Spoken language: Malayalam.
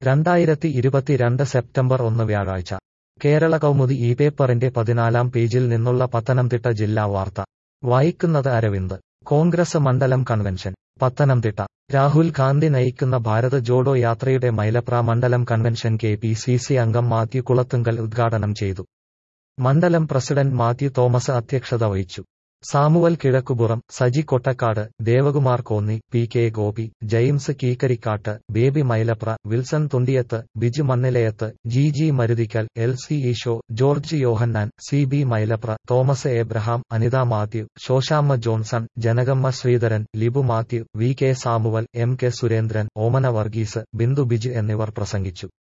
രണ്ടായിരത്തി ഇരുപത്തിരണ്ട് സെപ്റ്റംബർ ഒന്ന് വ്യാഴാഴ്ച കേരള കൗമുദി ഈ പേപ്പറിന്റെ പതിനാലാം പേജിൽ നിന്നുള്ള പത്തനംതിട്ട ജില്ലാ വാർത്ത വായിക്കുന്നത് അരവിന്ദ് കോൺഗ്രസ് മണ്ഡലം കൺവെൻഷൻ പത്തനംതിട്ട രാഹുൽ ഗാന്ധി നയിക്കുന്ന ഭാരത് ജോഡോ യാത്രയുടെ മൈലപ്ര മണ്ഡലം convention K P C C അംഗം മാത്യു കുളത്തുങ്കൽ ഉദ്ഘാടനം ചെയ്തു മണ്ഡലം പ്രസിഡന്റ് മാത്യു തോമസ് അധ്യക്ഷത വഹിച്ചു Samuel Kizhakkupuram Saji Kottakkad Devakumar Konni P K Gopi James Keekkarikkattu Baby Mylapra Wilson Thundiyathu Biju Mannilayathu G G Maruthikkal L C Easo George Yohannan C B Mylapra Thomas Abraham Anitha Mathew Sosamma Johnson Janakamma Sreedharan Libu Mathew V K Samuel M K Surendran Omana Varghese Bindu Biju എന്നിവർ പ്രസംഗിച്ചു